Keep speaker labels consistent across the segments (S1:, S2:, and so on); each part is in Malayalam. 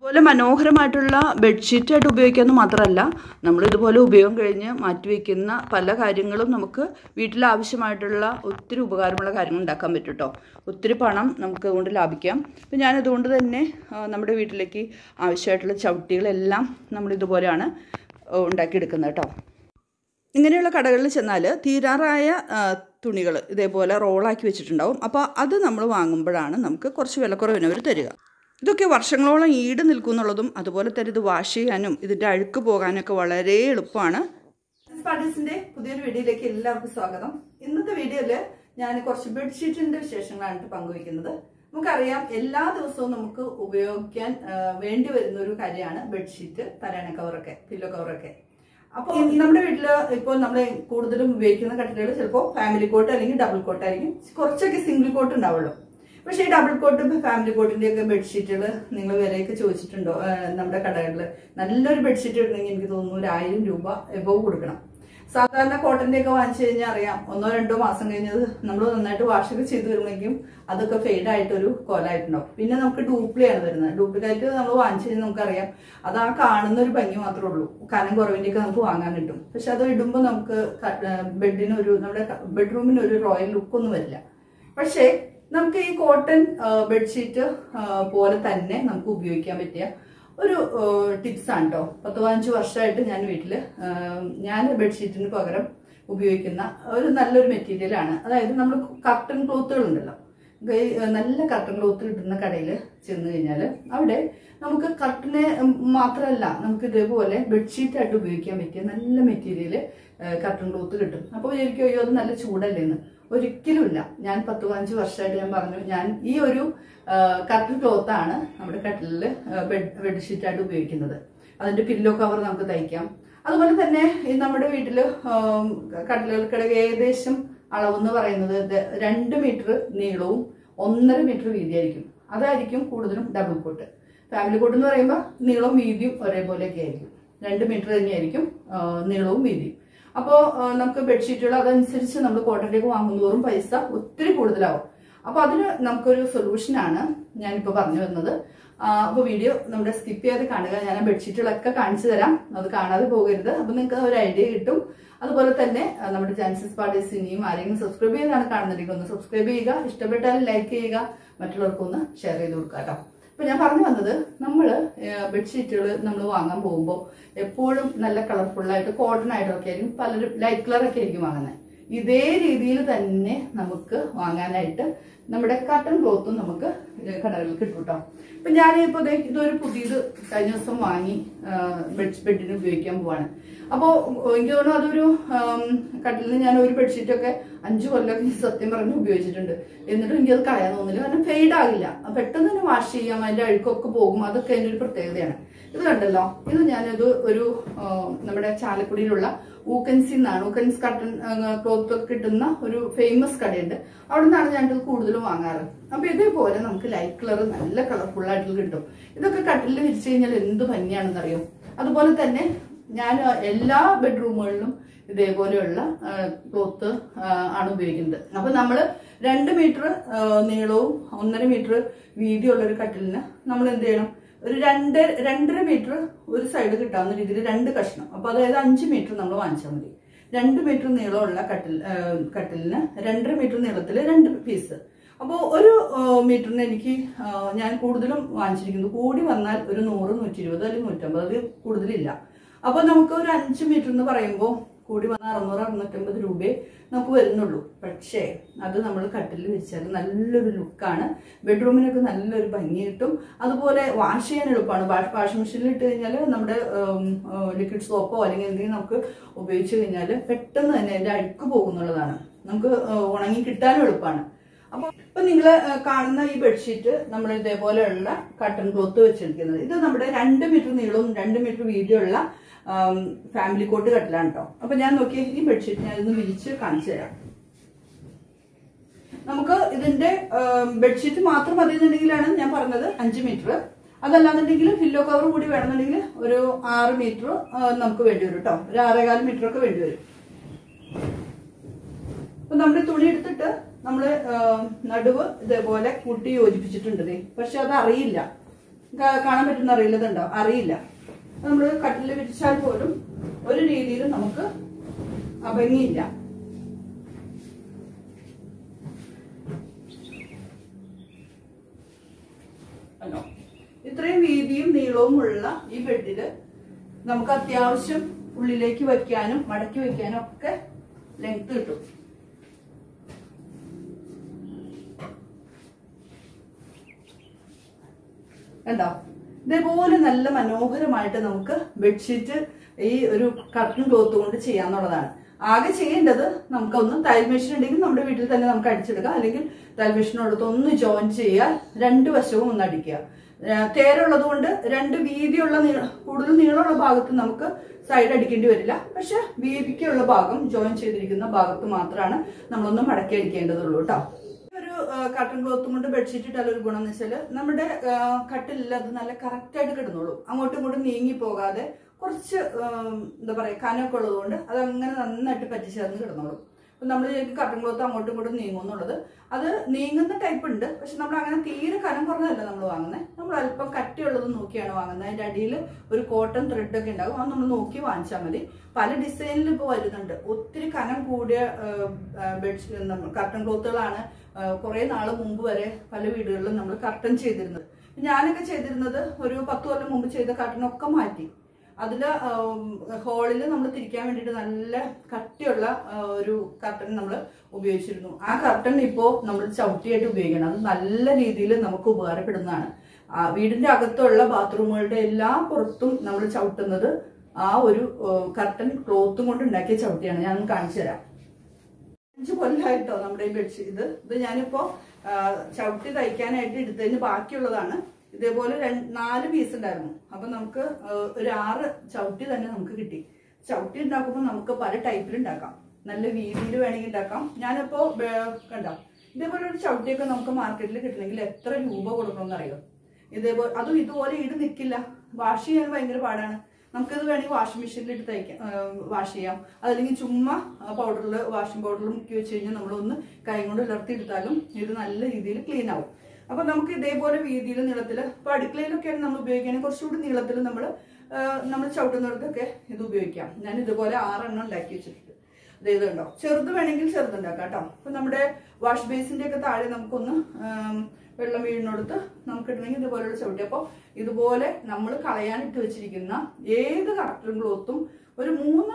S1: അതുപോലെ മനോഹരമായിട്ടുള്ള ബെഡ്ഷീറ്റായിട്ട് ഉപയോഗിക്കാമെന്ന് മാത്രമല്ല നമ്മൾ ഇതുപോലെ ഉപയോഗം കഴിഞ്ഞ് മാറ്റിവെക്കുന്ന പല കാര്യങ്ങളും നമുക്ക് വീട്ടിൽ ആവശ്യമായിട്ടുള്ള ഒത്തിരി ഉപകാരമുള്ള കാര്യങ്ങൾ ഉണ്ടാക്കാൻ പറ്റും കേട്ടോ ഒത്തിരി പണം നമുക്ക് അതുകൊണ്ട് ലാഭിക്കാം അപ്പം ഞാൻ അതുകൊണ്ട് തന്നെ ആ, നമ്മുടെ വീട്ടിലേക്ക് ആവശ്യമായിട്ടുള്ള ചവിട്ടികളെല്ലാം നമ്മൾ ഇതുപോലെയാണ് ഉണ്ടാക്കിയെടുക്കുന്നത് കേട്ടോ ഇങ്ങനെയുള്ള കടകളിൽ ചെന്നാൽ തീരാറായ തുണികൾ ഇതേപോലെ റോളാക്കി വെച്ചിട്ടുണ്ടാവും അപ്പോൾ അത് നമ്മൾ വാങ്ങുമ്പോഴാണ് നമുക്ക് കുറച്ച് വിലക്കുറവിന് അവർ തരിക ഇതൊക്കെ വർഷങ്ങളോളം ഈട് നിൽക്കുന്നുള്ളതും അതുപോലെ തന്നെ ഇത് വാഷ് ചെയ്യാനും ഇതിൻ്റെ അഴുക്ക് പോകാനൊക്കെ വളരെ എളുപ്പമാണ് പാർട്ടീസിന്റെ പുതിയൊരു വീഡിയോയിലേക്ക് എല്ലാവർക്കും സ്വാഗതം ഇന്നത്തെ വീഡിയോയിൽ ഞാൻ കുറച്ച് ബെഡ്ഷീറ്റിന്റെ വിശേഷങ്ങളാണ് പങ്കുവയ്ക്കുന്നത് നമുക്കറിയാം എല്ലാ ദിവസവും നമുക്ക് ഉപയോഗിക്കാൻ ആ, വേണ്ടി വരുന്ന ഒരു കാര്യമാണ് ബെഡ്ഷീറ്റ് തലയണ കവറൊക്കെ പില്ലോ കവറൊക്കെ അപ്പോൾ നമ്മുടെ വീട്ടില് ഇപ്പോൾ നമ്മൾ കൂടുതലും ഉപയോഗിക്കുന്ന കട്ടിലുകൾ ചിലപ്പോൾ ഫാമിലി കോട്ട് അല്ലെങ്കിൽ ഡബിൾ കോട്ട് ആയിരിക്കും കുറച്ചൊക്കെ സിംഗിൾ കോട്ട് ഉണ്ടാവുള്ളൂ പക്ഷേ ഈ ഡബിൾ കോട്ടും ഫാമിലി കോട്ടിന്റെ ഒക്കെ ബെഡ്ഷീറ്റുകൾ നിങ്ങൾ വിലയൊക്കെ ചോദിച്ചിട്ടുണ്ടോ ആ, നമ്മുടെ കടകളിൽ നല്ലൊരു ബെഡ്ഷീറ്റ് ഇടണമെങ്കിൽ എനിക്ക് തോന്നുന്നു ഒരു ആയിരം രൂപ എബോവ് കൊടുക്കണം സാധാരണ കോട്ടന്റെ ഒക്കെ വാങ്ങിച്ചു കഴിഞ്ഞാൽ അറിയാം ഒന്നോ രണ്ടോ മാസം കഴിഞ്ഞത് നമ്മൾ നന്നായിട്ട് വാഷൊക്കെ ചെയ്ത് വരുമ്പോഴേക്കും അതൊക്കെ ഫെയ്ഡ് ആയിട്ടൊരു കോലായിട്ടുണ്ടാവും പിന്നെ നമുക്ക് ഡ്യൂപ്ലിയാണ് വരുന്നത് ഡ്യൂപ്ലിക്കേറ്റ് നമ്മൾ വാങ്ങിച്ചു കഴിഞ്ഞാൽ നമുക്കറിയാം അത് ആ കാണുന്ന ഒരു ഭംഗി മാത്രമേ ഉള്ളൂ കനം കുറവിന്റെ ഒക്കെ നമുക്ക് വാങ്ങാൻ കിട്ടും പക്ഷെ അത് ഇടുമ്പോൾ നമുക്ക് ബെഡിന് ഒരു നമ്മുടെ ബെഡ്റൂമിന് ഒരു റോയൽ ലുക്കൊന്നും വരില്ല പക്ഷേ നമുക്ക് ഈ കോട്ടൺ ബെഡ്ഷീറ്റ് പോലെ തന്നെ നമുക്ക് ഉപയോഗിക്കാൻ പറ്റിയ ഒരു ടിപ്സ് ആണ് കേട്ടോ പത്ത് പതിനഞ്ച് വർഷമായിട്ട് ഞാൻ വീട്ടിൽ ഞാൻ ബെഡ്ഷീറ്റിന് പകരം ഉപയോഗിക്കുന്ന ഒരു നല്ലൊരു മെറ്റീരിയൽ ആണ് അതായത് നമ്മൾ കർട്ടൺ ക്ലോത്തുകൾ ഉണ്ടല്ലോ ഗൈ- നല്ല കർട്ടൺ ക്ലോത്ത് കിട്ടുന്ന കടയിൽ ചെന്ന് കഴിഞ്ഞാൽ അവിടെ നമുക്ക് കർട്ടനെ മാത്രമല്ല നമുക്ക് ഇതേപോലെ ബെഡ്ഷീറ്റ് ആയിട്ട് ഉപയോഗിക്കാൻ പറ്റിയ നല്ല മെറ്റീരിയൽ കർട്ടൺ ക്ലോത്ത് കിട്ടും അപ്പോൾ വിചാരിക്കും അയ്യോ അത് നല്ല ചൂടല്ലേ എന്ന് ഒരിക്കലുമില്ല ഞാൻ പത്ത് പതിനഞ്ച് വർഷമായിട്ട് ഞാൻ പറഞ്ഞു ഞാൻ ഈ ഒരു കർട്ടൺ ക്ലോത്ത് ആണ് നമ്മുടെ കട്ടിലിൽ ബെഡ് ബെഡ്ഷീറ്റ് ആയിട്ട് ഉപയോഗിക്കുന്നത് അതിന്റെ പില്ലോ കവർ നമുക്ക് തയ്ക്കാം അതുപോലെ തന്നെ ഈ നമ്മുടെ വീട്ടില് കട്ടിലുകൾക്കിടയിൽ ഏകദേശം അളവെന്ന് പറയുന്നത് ദ- രണ്ട് മീറ്റർ നീളവും ഒന്നര മീറ്റർ വീതിയായിരിക്കും അതായിരിക്കും കൂടുതലും ഡബിൾ കോട്ട് ഫാമിലി കോട്ട് എന്ന് പറയുമ്പോൾ നീളവും വീതിയും ഒരേപോലെയൊക്കെ ആയിരിക്കും രണ്ട് മീറ്റർ തന്നെയായിരിക്കും ആ, നീളവും വീതിയും അപ്പോൾ നമുക്ക് ബെഡ്ഷീറ്റുകൾ അതനുസരിച്ച് നമ്മൾ കോട്ടണിലേക്ക് വാങ്ങുന്നതോറും പൈസ ഒത്തിരി കൂടുതലാവും അപ്പോൾ അതിന് നമുക്കൊരു സൊല്യൂഷനാണ് ഞാനിപ്പോൾ പറഞ്ഞു വന്നത് അപ്പോൾ വീഡിയോ നമ്മുടെ സ്കിപ്പ് ചെയ്ത് കാണുക ഞാൻ ആ ബെഡ്ഷീറ്റുകളൊക്കെ കാണിച്ചു തരാം അത് കാണാതെ പോകരുത് അപ്പോൾ നിങ്ങൾക്ക് ഒരു ഐഡിയ കിട്ടും അതുപോലെ തന്നെ ആ, നമ്മുടെ ചാൻസസ് പാർട്ടീസ് ഇനിയും ആരെങ്കിലും സബ്സ്ക്രൈബ് ചെയ്താണ് കാണുന്നുണ്ടെങ്കിൽ ഒന്ന് സബ്സ്ക്രൈബ് ചെയ്യുക ഇഷ്ടപ്പെട്ടാൽ ലൈക്ക് ചെയ്യുക മറ്റുള്ളവർക്കൊന്ന് ഷെയർ ചെയ്ത് കൊടുക്കുക കേട്ടോ അപ്പൊ ഞാൻ പറഞ്ഞു വന്നത് നമ്മൾ ബെഡ്ഷീറ്റുകൾ നമ്മൾ വാങ്ങാൻ പോകുമ്പോൾ എപ്പോഴും നല്ല കളർഫുള്ളായിട്ട് കോട്ടൺ ആയിട്ടൊക്കെ ആയിരിക്കും പലരും ലൈറ്റ് കളർ ഒക്കെ ആയിരിക്കും വാങ്ങുന്നത് ഇതേ രീതിയിൽ തന്നെ നമുക്ക് വാങ്ങാനായിട്ട് നമ്മുടെ കട്ടൺ ക്ലോത്തും നമുക്ക് കടകളിൽ കിട്ടും കേട്ടോ ഇപ്പൊ ഞാൻ ഇപ്പൊ ദേ ഇതൊരു പുതിയത് കഴിഞ്ഞ ദിവസം വാങ്ങി ബെഡ് ബെഡിന് ഉപയോഗിക്കാൻ പോവാണ് അപ്പോൾ എനിക്ക് തോന്നുന്നു അതൊരു ആം, കട്ടിലിന് ഞാൻ ഒരു ബെഡ്ഷീറ്റ് ഒക്കെ അഞ്ചു കൊല്ലമൊക്കെ ഈ സത്യം പറഞ്ഞ് ഉപയോഗിച്ചിട്ടുണ്ട് എന്നിട്ടും എനിക്കത് കളയാൻ തോന്നില്ല കാരണം ഫെയ്ഡ് ആകില്ല പെട്ടെന്ന് തന്നെ വാഷ് ചെയ്യാം അതിന്റെ അഴുക്കൊക്കെ പോകും അതൊക്കെ അതിന്റെ ഒരു പ്രത്യേകതയാണ് ഇത് കണ്ടല്ലോ ഇത് ഞാനത് ഒരു ആ, നമ്മുടെ ചാലക്കുടിയിലുള്ള ഊക്കൻസി എന്നാണ് ഊക്കൻസ് കട്ടൺ ക്ലോത്ത് ഒക്കെ കിട്ടുന്ന ഒരു ഫേമസ് കടയുണ്ട് അവിടെ നിന്നാണ് ഞാനിത് കൂടുതലും വാങ്ങാറ് അപ്പൊ ഇതേപോലെ നമുക്ക് ലൈറ്റ് കളർ നല്ല കളർഫുൾ ആയിട്ട് കിട്ടും ഇതൊക്കെ കട്ടിലിൽ വിരിച്ചു കഴിഞ്ഞാൽ എന്ത് ഭംഗിയാണെന്ന് അറിയോ അതുപോലെ തന്നെ ഞാൻ എല്ലാ ബെഡ്റൂമുകളിലും ഇതേപോലെയുള്ള ക്ലോത്ത് ആണ് ഉപയോഗിക്കുന്നത് അപ്പൊ നമ്മള് രണ്ട് മീറ്റർ നീളവും ഒന്നര മീറ്റർ വീതിയുള്ള ഒരു കട്ടിലിന് നമ്മൾ എന്ത് ചെയ്യണം ഒരു രണ്ട് രണ്ടര മീറ്റർ ഒരു സൈഡ് കിട്ടാവുന്ന രീതിയിൽ രണ്ട് കഷ്ണം അപ്പൊ അതായത് അഞ്ച് മീറ്റർ നമ്മൾ വാങ്ങിച്ചാൽ മതി രണ്ട് മീറ്റർ നീളമുള്ള കട്ടിൽ ആ, കട്ടിലിന് രണ്ടര മീറ്റർ നീളത്തിൽ രണ്ട് പീസ് അപ്പോൾ ഒരു ആ, മീറ്ററിന് എനിക്ക് ആ, ഞാൻ കൂടുതലും വാങ്ങിച്ചിരിക്കുന്നത് കൂടി വന്നാൽ ഒരു നൂറ് നൂറ്റി ഇരുപത് അല്ലെങ്കിൽ നൂറ്റമ്പത് അതിൽ കൂടുതലില്ല അപ്പോൾ നമുക്ക് ഒരു അഞ്ച് മീറ്റർ എന്ന് പറയുമ്പോൾ കൂടി വന്നാൽ അറുന്നൂറ് അറുന്നൂറ്റമ്പത് രൂപയെ നമുക്ക് വരുന്നുള്ളൂ പക്ഷേ അത് നമ്മൾ കട്ടിൽ വെച്ചാൽ നല്ലൊരു ലുക്കാണ് ബെഡ്റൂമിനൊക്കെ നല്ലൊരു ഭംഗി കിട്ടും അതുപോലെ വാഷ് ചെയ്യാൻ എളുപ്പമാണ് വാഷ് വാഷിംഗ് മെഷീനിൽ ഇട്ട് കഴിഞ്ഞാൽ നമ്മുടെ ലിക്വിഡ് സോപ്പോ അല്ലെങ്കിൽ എന്തെങ്കിലും നമുക്ക് ഉപയോഗിച്ച് കഴിഞ്ഞാൽ പെട്ടെന്ന് തന്നെ അതിന്റെ അഴുക്ക് പോകുന്നുള്ളതാണ് നമുക്ക് ആ, ഉണങ്ങി കിട്ടാനും എളുപ്പമാണ് അപ്പൊ ഇപ്പൊ നിങ്ങൾ കാണുന്ന ഈ ബെഡ്ഷീറ്റ് നമ്മൾ ഇതേപോലെയുള്ള കട്ടൺ ക്ലോത്ത് വെച്ചിരിക്കുന്നത് ഇത് നമ്മുടെ രണ്ട് മീറ്റർ നീളവും രണ്ട് മീറ്റർ വീതിയുള്ള ഫാമിലി കോട്ട് കട്ടിലാണ് കേട്ടോ അപ്പൊ ഞാൻ നോക്കിയ ഈ ബെഡ്ഷീറ്റ് ഞാൻ ഇതൊന്ന് വിരിച്ച് കാണിച്ചു തരാം നമുക്ക് ഇതിന്റെ ബെഡ്ഷീറ്റ് മാത്രം മതി എന്നുണ്ടെങ്കിലാണ് ഞാൻ പറഞ്ഞത് അഞ്ച് മീറ്റർ അതല്ലാന്നുണ്ടെങ്കിൽ പില്ലോ കവർ കൂടി വേണമെന്നുണ്ടെങ്കിൽ ഒരു ആറ് മീറ്റർ നമുക്ക് വേണ്ടി വരും കേട്ടോ ഒരു ആറേകാൽ മീറ്റർ ഒക്കെ വേണ്ടി വരും അപ്പൊ നമ്മൾ തുണി എടുത്തിട്ട് നമ്മള് ആ, നടുവ് ഇതേപോലെ കൂട്ടി യോജിപ്പിച്ചിട്ടുണ്ട് ദേ. പക്ഷെ അത് അറിയില്ല കാ- കാണാൻ പറ്റുന്ന അറിയില്ലതുണ്ടോ അറിയില്ല നമ്മൾ കട്ടിൽ വിരിച്ചാൽ പോലും ഒരു രീതിയിലും നമുക്ക് അഭംഗിയില്ല കണ്ടോ ഇത്രയും വീതിയും നീളവും ഉള്ള ഈ ബെഡില് നമുക്ക് അത്യാവശ്യം ഉള്ളിലേക്ക് വെക്കാനും മടക്കി വെക്കാനും ഒക്കെ ലെങ്ത് കിട്ടും കണ്ടോ ഇതേപോലെ നല്ല മനോഹരമായിട്ട് നമുക്ക് ബെഡ്ഷീറ്റ് ഈ ഒരു കർട്ടൻ ക്ലോത്ത് കൊണ്ട് ചെയ്യാന്നുള്ളതാണ് ആകെ ചെയ്യേണ്ടത് നമുക്കൊന്ന് തയ്യൽ മെഷീൻ ഉണ്ടെങ്കിൽ നമ്മുടെ വീട്ടിൽ തന്നെ നമുക്ക് അടിച്ചെടുക്കാം അല്ലെങ്കിൽ തയ്യൽ മെഷീനോടത്ത് ഒന്ന് ജോയിൻ ചെയ്യാൻ രണ്ട് വശവും ഒന്ന് അടിക്കുക ഏഹ് തേരുള്ളത് കൊണ്ട് രണ്ട് വീതിയുള്ള നീള കൂടുതൽ നീളമുള്ള ഭാഗത്ത് നമുക്ക് സൈഡ് അടിക്കേണ്ടി വരില്ല പക്ഷെ വീതിക്കുള്ള ഭാഗം ജോയിൻ ചെയ്തിരിക്കുന്ന ഭാഗത്ത് മാത്രമാണ് നമ്മളൊന്ന് മടക്കി അടിക്കേണ്ടതുള്ളൂ കേട്ടോ ഒരു കട്ടൺ ക്ലോത്തും കൊണ്ട് ബെഡ്ഷീറ്റ് ഇട്ടാൽ ഒരു ഗുണം എന്ന് വെച്ചാൽ നമ്മുടെ കട്ടിലിൽ അത് നല്ല കറക്റ്റ് ആയിട്ട് കിടന്നോളും അങ്ങോട്ടും ഇങ്ങോട്ടും നീങ്ങി പോകാതെ കുറച്ച് ആ, എന്താ പറയാ കനമൊക്കെ ഉള്ളതുകൊണ്ട് അത് അങ്ങനെ നന്നായിട്ട് പറ്റിച്ചേർന്ന് കിടന്നോളും അപ്പൊ നമ്മൾ ശരിക്കും കട്ടൺ ക്ലോത്ത് അങ്ങോട്ടും ഇങ്ങോട്ടും നീങ്ങും എന്നുള്ളത് അത് നീങ്ങുന്ന ടൈപ്പ് ഉണ്ട് പക്ഷെ നമ്മൾ അങ്ങനെ തീരെ കനം കുറഞ്ഞതല്ല നമ്മൾ വാങ്ങുന്നത് നമ്മൾ അല്പം കട്ടിയുള്ളത് നോക്കിയാണ് വാങ്ങുന്നത് അതിന്റെ അടിയിൽ ഒരു കോട്ടൺ ത്രെഡ് ഒക്കെ ഉണ്ടാകും അത് നമ്മൾ നോക്കി വാങ്ങിച്ചാൽ മതി പല ഡിസൈനിൽ ഇപ്പോൾ വരുന്നുണ്ട് ഒത്തിരി കനം കൂടിയ ബെഡ്ഷീറ്റ് കർട്ടൺ ക്ലോത്തുകളാണ് കുറെ നാൾ മുമ്പ് വരെ പല വീടുകളിലും നമ്മൾ കർട്ടൻ ചെയ്തിരുന്നത് ഞാനൊക്കെ ചെയ്തിരുന്നത് ഒരു പത്ത് കൊല്ലം മുമ്പ് ചെയ്ത കർട്ടനൊക്കെ മാറ്റി അതില് ഹോളിൽ നമ്മൾ തിരിക്കാൻ വേണ്ടിയിട്ട് നല്ല കട്ടിയുള്ള ആ, ഒരു കർട്ടൻ നമ്മൾ ഉപയോഗിച്ചിരുന്നു ആ കർട്ടൻ ഇപ്പോ നമ്മൾ ചവിട്ടിയായിട്ട് ഉപയോഗിക്കണം അത് നല്ല രീതിയിൽ നമുക്ക് ഉപകാരപ്പെടുന്നതാണ് ആ, വീടിന്റെ അകത്തുള്ള ബാത്റൂമുകളുടെ എല്ലാ പുറത്തും നമ്മൾ ചവിട്ടുന്നത് ആ ഒരു കർട്ടൻ ക്ലോത്തും കൊണ്ട് ഉണ്ടാക്കിയ ചവിട്ടിയാണ് ഞാൻ കാണിച്ചു തരാം അഞ്ച് കൊല്ലമായിട്ടോ നമ്മുടെ ഈ ബെഡ്ഷീറ്റ് ഇത് ഇത് ഞാനിപ്പോ ആ, ചവിട്ടി തയ്ക്കാനായിട്ട് എടുത്തതിന് ബാക്കിയുള്ളതാണ് ഇതേപോലെ രണ്ട് നാല് പീസ് ഉണ്ടായിരുന്നു അപ്പൊ നമുക്ക് ആ, ഒരു ആറ് ചവിട്ടി തന്നെ നമുക്ക് കിട്ടി ചവിട്ടി ഉണ്ടാക്കുമ്പോൾ നമുക്ക് പല ടൈപ്പിൽ ഉണ്ടാക്കാം നല്ല വീതിയിൽ വേണമെങ്കിൽ ഉണ്ടാക്കാം ഞാനിപ്പോ ബേ- കണ്ടോ ഇതേപോലെ ഒരു ചവിട്ടിയൊക്കെ നമുക്ക് മാർക്കറ്റിൽ കിട്ടണമെങ്കിൽ എത്ര രൂപ കൊടുക്കണമെന്ന് അറിയോ ഇതേപോലെ അതും ഇതുപോലെ ഈട് നിൽക്കില്ല വാഷ് ചെയ്യാൻ ഭയങ്കര പാടാണ് നമുക്കിത് വേണമെങ്കിൽ വാഷിംഗ് മെഷീനിൽ ഇട്ട് തയ്ക്കാം വാഷ് ചെയ്യാം അതല്ലെങ്കിൽ ചുമ്മാ പൗഡറിൽ വാഷിംഗ് പൗഡറിൽ മുക്കി വെച്ച് കഴിഞ്ഞാൽ നമ്മളൊന്ന് കൈ കൊണ്ട് ഉലർത്തി എടുത്താലും ഇത് നല്ല രീതിയിൽ ക്ലീൻ ആവും അപ്പൊ നമുക്ക് ഇതേപോലെ വീതിയിൽ നീളത്തിൽ ഇപ്പൊ അടുക്കളയിലൊക്കെയാണ് നമ്മൾ ഉപയോഗിക്കുകയാണെങ്കിൽ കുറച്ചുകൂടി നീളത്തിൽ നമ്മൾ നമ്മൾ ചവിട്ടുന്നിടത്തൊക്കെ ഇത് ഉപയോഗിക്കാം ഞാൻ ഇതുപോലെ ആറെണ്ണം ഉണ്ടാക്കി വെച്ചിട്ടുണ്ട് ഇത് ഇത് കണ്ടോ ചെറുത് വേണമെങ്കിൽ ചെറുതുണ്ടാക്കാം കേട്ടോ അപ്പൊ നമ്മുടെ വാഷ് ബേസിന്റെ ഒക്കെ താഴെ നമുക്കൊന്ന് ആം, വെള്ളം വീഴുന്നിടത്ത് നമുക്ക് ഇടണമെങ്കിൽ ഇതുപോലുള്ള ചവിട്ടി അപ്പോൾ ഇതുപോലെ നമ്മൾ കളയാനിട്ട് വെച്ചിരിക്കുന്ന ഏത് കറക്റ്റും ക്ലോത്തും ഒരു മൂന്ന്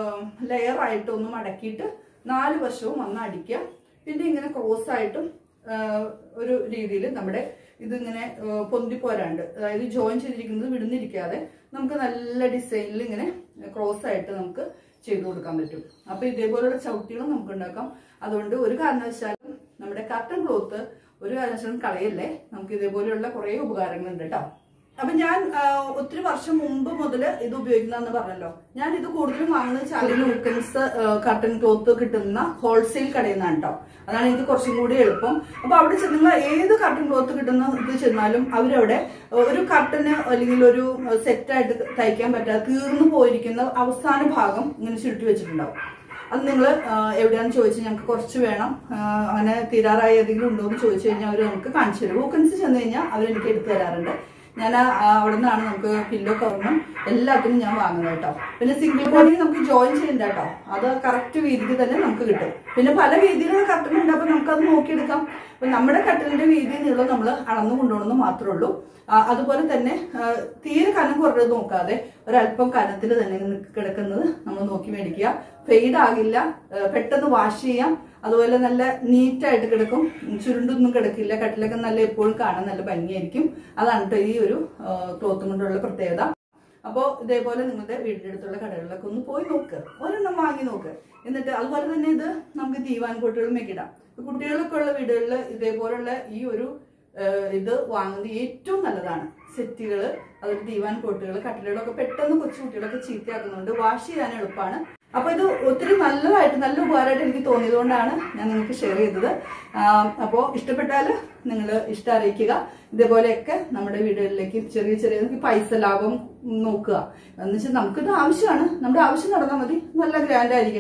S1: ലെയർ ആയിട്ട് ഒന്ന് മടക്കിയിട്ട് നാല് വശവും ഒന്ന് അടിക്കുക പിന്നെ ഇങ്ങനെ ക്രോസ് ആയിട്ടും ആ, ഒരു രീതിയിൽ നമ്മുടെ ഇതിങ്ങനെ ആ, പൊന്തി പോരാണ്ട് അതായത് ജോയിൻ ചെയ്തിരിക്കുന്നത് വിടുന്നിരിക്കാതെ നമുക്ക് നല്ല ഡിസൈനിൽ ഇങ്ങനെ ക്രോസ് ആയിട്ട് നമുക്ക് ചെയ്തു കൊടുക്കാൻ പറ്റും അപ്പൊ ഇതേപോലുള്ള ചവിട്ടികളും നമുക്ക് ഉണ്ടാക്കാം അതുകൊണ്ട് ഒരു കാരണവശാലും നമ്മുടെ കർട്ടൻ ക്ലോത്ത് ഒരു കാരണവശാലും കളയല്ലേ നമുക്ക് ഇതേപോലെയുള്ള കുറെ ഉപകാരങ്ങളുണ്ട് കേട്ടോ അപ്പൊ ഞാൻ ആ, ഒത്തിരി വർഷം മുമ്പ് മുതൽ ഇത് ഉപയോഗിക്കുന്നതെന്ന് പറഞ്ഞല്ലോ ഞാൻ ഇത് കൂടുതലും വാങ്ങുന്നത് ചാലിൽ വിൽക്കൻസ് കർട്ടൻ ക്ലോത്ത് കിട്ടുന്ന ഹോൾസെയിൽ കടയിൽ നിന്നാണ് കേട്ടോ അതാണ് എനിക്ക് കുറച്ചും കൂടി എളുപ്പം അപ്പൊ അവിടെ ചെന്നുള്ള ഏത് കർട്ടൻ ക്ലോത്ത് കിട്ടുന്ന ഇത് ചെന്നാലും അവരവിടെ ഒരു കർട്ടന് അല്ലെങ്കിൽ ഒരു സെറ്റായിട്ട് തയ്ക്കാൻ പറ്റാതെ തീർന്നു പോയിരിക്കുന്ന അവസാന ഭാഗം ഇങ്ങനെ ചുരുട്ടി വെച്ചിട്ടുണ്ടാവും അത് നിങ്ങൾ എവിടെയാണെന്ന് ചോദിച്ചാൽ ഞങ്ങൾക്ക് കുറച്ച് വേണം ആ, അങ്ങനെ തീരാറായി ഏതെങ്കിലും ഉണ്ടോ എന്ന് ചോദിച്ചു കഴിഞ്ഞാൽ അവർ നമുക്ക് കാണിച്ചു തരും വൂക്കൻസ് ചെന്ന് കഴിഞ്ഞാൽ അവരെനിക്ക് എടുത്തു തരാറുണ്ട് ഞാൻ ആ- ആ അവിടെ നിന്നാണ് നമുക്ക് പില്ലോ കവറിനും എല്ലാത്തിനും ഞാൻ വാങ്ങുന്നത് കേട്ടോ പിന്നെ സിംഗിൾ ബോഡി നമുക്ക് ജോയിൻ ചെയ്യണ്ട കേട്ടോ അത് കറക്റ്റ് വീതിക്ക് തന്നെ നമുക്ക് കിട്ടും പിന്നെ പല വീതിയിലുള്ള കട്ടൻ ഉണ്ട് അപ്പൊ നമുക്കത് നോക്കിയെടുക്കാം അപ്പൊ നമ്മുടെ കട്ടലിന്റെ വീതി നീളം നമ്മൾ അളന്നു കൊണ്ടുപോകണമെന്ന് മാത്രമേ ഉള്ളൂ ആ, അതുപോലെ തന്നെ ആ, തീരെ കനം കുറഞ്ഞത് നോക്കാതെ ഒരല്പം കനത്തിൽ തന്നെ നിക്ക് കിടക്കുന്നത് നമ്മൾ നോക്കി മേടിക്കുക ഫെയ്ഡ് ആകില്ല ആ, പെട്ടെന്ന് വാഷ് ചെയ്യാം അതുപോലെ നല്ല നീറ്റായിട്ട് കിടക്കും ചുരുണ്ടൊന്നും കിടക്കില്ല കട്ടിലൊക്കെ നല്ല എപ്പോഴും കാണാൻ നല്ല ഭംഗിയായിരിക്കും അതാണ് കേട്ടോ ഈ ഒരു ക്ലോത്തും കൊണ്ടുള്ള പ്രത്യേകത അപ്പോൾ ഇതേപോലെ നിങ്ങളുടെ വീടിന്റെ അടുത്തുള്ള കടകളിലൊക്കെ ഒന്ന് പോയി നോക്ക് ഒരെണ്ണം വാങ്ങി നോക്ക് എന്നിട്ട് അതുപോലെ തന്നെ ഇത് നമുക്ക് ദീവാൻ കോട്ടുകളും ഇടാം കുട്ടികളൊക്കെ ഉള്ള വീടുകളിൽ ഇതേപോലുള്ള ഈ ഒരു ഏഹ്, ഇത് വാങ്ങുന്നത് ഏറ്റവും നല്ലതാണ് സെറ്റുകൾ അതൊരു ദീവാൻ കോട്ടുകൾ കട്ടിലുകളൊക്കെ പെട്ടെന്ന് കൊച്ചു കുട്ടികളൊക്കെ ചീത്തയാക്കുന്നുണ്ട് വാഷ് ചെയ്യാൻ എളുപ്പമാണ് അപ്പൊ ഇത് ഒത്തിരി നല്ലതായിട്ട് നല്ല ഉപകാരമായിട്ട് എനിക്ക് തോന്നിയത് കൊണ്ടാണ് ഞാൻ നിങ്ങൾക്ക് ഷെയർ ചെയ്തത് അപ്പോൾ ഇഷ്ടപ്പെട്ടാൽ നിങ്ങൾ ഇഷ്ടം അറിയിക്കുക ഇതേപോലെയൊക്കെ നമ്മുടെ വീടുകളിലേക്ക് ചെറിയ ചെറിയ നമുക്ക് പൈസ ലാഭം നോക്കുക എന്ന് വെച്ചാൽ നമുക്കിത് ആവശ്യമാണ് നമ്മുടെ ആവശ്യം നടന്നാൽ മതി നല്ല ഗ്രാൻഡ് ആയിരിക്കണം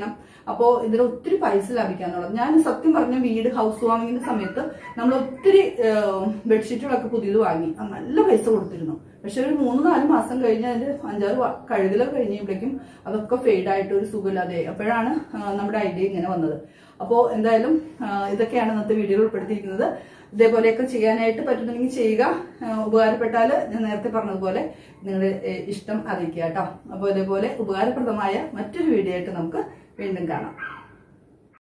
S1: അപ്പോൾ ഇതിൽ ഒത്തിരി പൈസ ലാഭിക്കാന്നുള്ളത് ഞാൻ സത്യം പറഞ്ഞ വീട് ഹൗസ് വാമിങ്ങിന്റെ സമയത്ത് നമ്മൾ ഒത്തിരി ബെഡ്ഷീറ്റുകളൊക്കെ പുതിയത് വാങ്ങി അത് നല്ല പൈസ കൊടുത്തിരുന്നു പക്ഷെ ഒരു മൂന്ന് നാല് മാസം കഴിഞ്ഞ് അതിന്റെ അഞ്ചാറ് വ- കഴുകലൊക്കെ കഴിഞ്ഞപ്പോഴേക്കും അതൊക്കെ ഫെയ്ഡ് ആയിട്ട് ഒരു സുഖമില്ലാതെ അപ്പോഴാണ് ആ, നമ്മുടെ ഐഡിയ ഇങ്ങനെ വന്നത് അപ്പോൾ എന്തായാലും ആ, ഇതൊക്കെയാണ് ഇന്നത്തെ വീഡിയോയിൽ ഉൾപ്പെടുത്തിയിരിക്കുന്നത് ഇതേപോലെയൊക്കെ ചെയ്യാനായിട്ട് പറ്റുന്നുണ്ടെങ്കിൽ ചെയ്യുക ആ, ഉപകാരപ്പെട്ടാൽ ഞാൻ നേരത്തെ പറഞ്ഞതുപോലെ നിങ്ങളുടെ ഏ, ഇഷ്ടം അറിയിക്കുക കേട്ടോ അപ്പോൾ ഇതേപോലെ ഉപകാരപ്രദമായ മറ്റൊരു വീഡിയോ ആയിട്ട് നമുക്ക് വീണ്ടും കാണാം